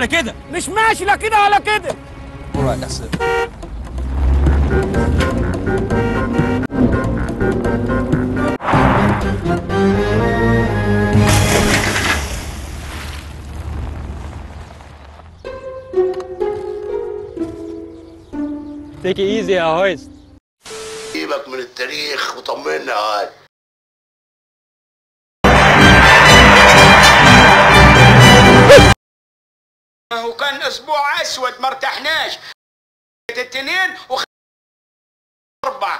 على كده مش ماشي لا كده ولا كده alright that's it Take it easy يا هويست سيبك من التاريخ وطمنا هاي وكان اسبوع اسود ما ارتحناش الاثنين وخ... اربع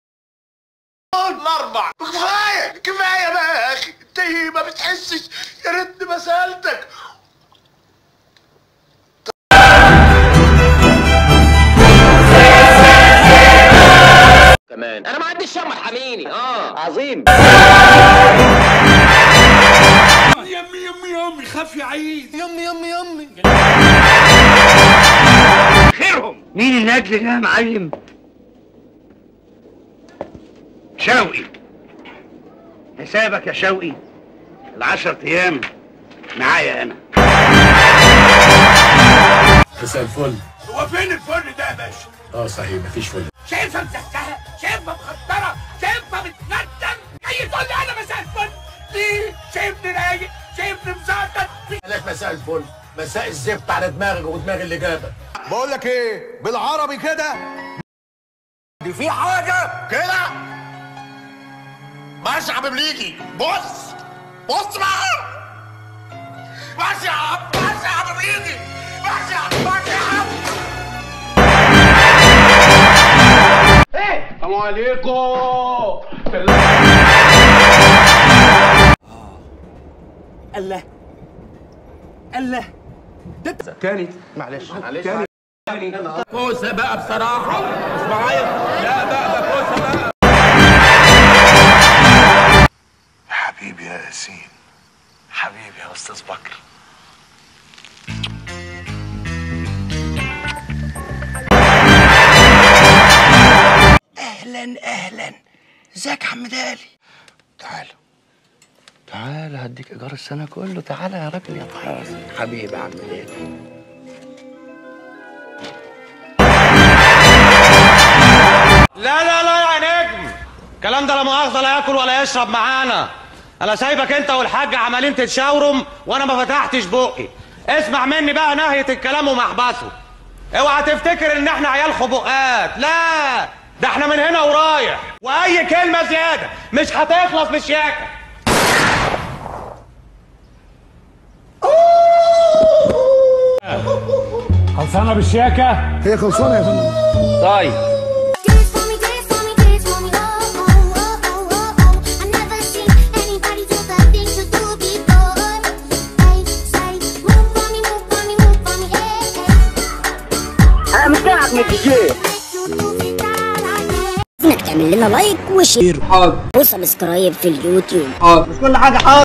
الاربع كفايه كفايه بقى يا اخي انت إيه ما بتحسش يا ريتني ما سالتك كمان انا ما عنديش شم حميني اه عظيم يمي يمي يمي خاف يعيد يمي يمي يمي مين النجل ده يا معلم؟ شوقي حسابك يا شوقي العشر ايام معايا انا مساء الفل هو فين الفل ده يا باشا؟ اه صحيح مفيش فل شايفها مسكتها شايفها مخدرة شايفها بتندم جاي تقول لي انا مساء الفل ليه شايفني رايق شايفني مزعطط لك مساء الفل مساء الزفت على دماغك ودماغ اللي جابك بقول لك ايه بالعربي كده دي في حاجه كده ماشي يا بليجي بص بص بقى ماشي يا عم ماشي يا بليجي ماشي يا عم ماشي يا عم السلام عليكم الله الله تاني معلش معلش كوسه بقى بصراحه مش معايا لا بقى ده كوسه بقى حبيبي يا ياسين حبيبي يا استاذ بكر اهلا اهلا ازيك يا عم دالي تعال تعال هديك ايجار السنه كله تعال يا راجل يا طحاس حبيبي يا عم دالي لا لا لا يا نجم الكلام ده لا مؤاخذة لا ياكل ولا يشرب معانا انا سايبك انت والحاج عمالين تتشاورم وانا ما فتحتش بقي اسمع مني بقى نهية الكلام ومحبسه اوعى تفتكر ان احنا عيال خبقات لا ده احنا من هنا ورايح واي كلمة زيادة مش هتخلص بالشياكة خلصانة بالشياكة هي خلصانه يا فندم طيب Dance for me, dance for me, dance for me, oh, oh, oh, oh, oh, oh. I never seen anybody do the things you do before. Hey, say, move for me, move for me, move for me, hey, hey. انا مستعد من الدي Make you move it down like that. انك تعمل لنا لايك وشير حاضر وسبسكرايب في اليوتيوب حاضر مش كل حاجه حاضر